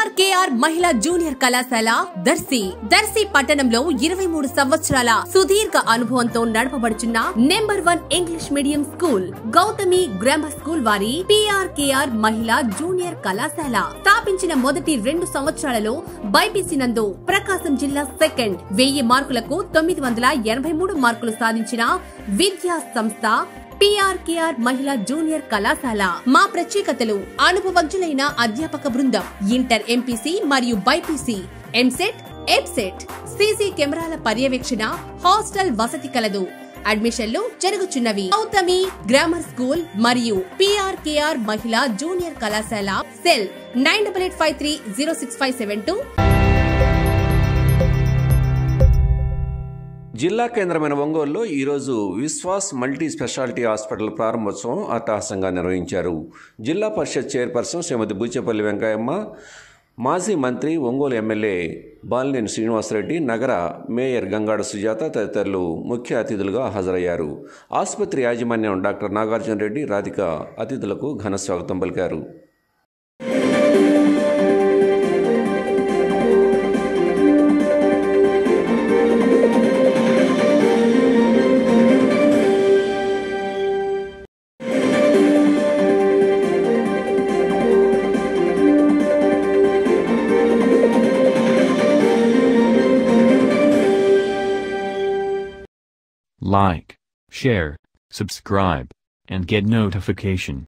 PRKR మహిళా junior కళాశాల దర్శి దర్శి పట్టణంలో ఇరవై మూడు సంవత్సరాల సుదీర్ఘ అనుభవంతో నడపబడుచున్న number one English medium school Gautami grammar school వారి పిఆర్కేఆర్ మహిళా జూనియర్ కళాశాల స్థాపించిన మొదటి రెండు సంవత్సరాలలో బైపీసీ నందు ప్రకాశం జిల్లా సెకండ్ వెయ్యి మార్కులకు తొమ్మిది వందల ఎనభై మూడు మార్కులు సాధించిన విద్యా సంస్థ పిఆర్కేఆర్ మహిళా జూనియర్ కళాశాల మా ప్రత్యేకతలు అనుభవజ్ఞులైన అధ్యాపక బృందం ఇంటర్ ఎంపీసీ మరియు బైపీసీ ఎంసెట్ ఎబ్సెట్ సీసీ కెమెరాల పర్యవేక్షణ హాస్టల్ వసతి కలదు అడ్మిషన్లు జరుగుచున్నవి గౌతమి గ్రామర్ స్కూల్ మరియు పిఆర్కేఆర్ మహిళా జూనియర్ కళాశాల cell nine double eight five three zero six five seven two జిల్లా కేంద్రమైన ఒంగోలులో ఈరోజు విశ్వాస్ మల్టీ స్పెషాలిటీ హాస్పిటల్ ప్రారంభోత్సవం అట్టహాసంగా నిర్వహించారు జిల్లా పరిషత్ చైర్పర్సన్ శ్రీమతి బూచేపల్లి వెంకయ్యమ్మ మాజీ మంత్రి ఒంగోలు ఎమ్మెల్యే బాలినేని శ్రీనివాసరెడ్డి నగర మేయర్ గంగాడ సుజాత తదితరులు ముఖ్య అతిథులుగా హాజరయ్యారు ఆసుపత్రి యాజమాన్యం డాక్టర్ నాగార్జున రెడ్డి రాధిక అతిథులకు ఘన స్వాగతం పలికారు Like, share, subscribe, and get notification.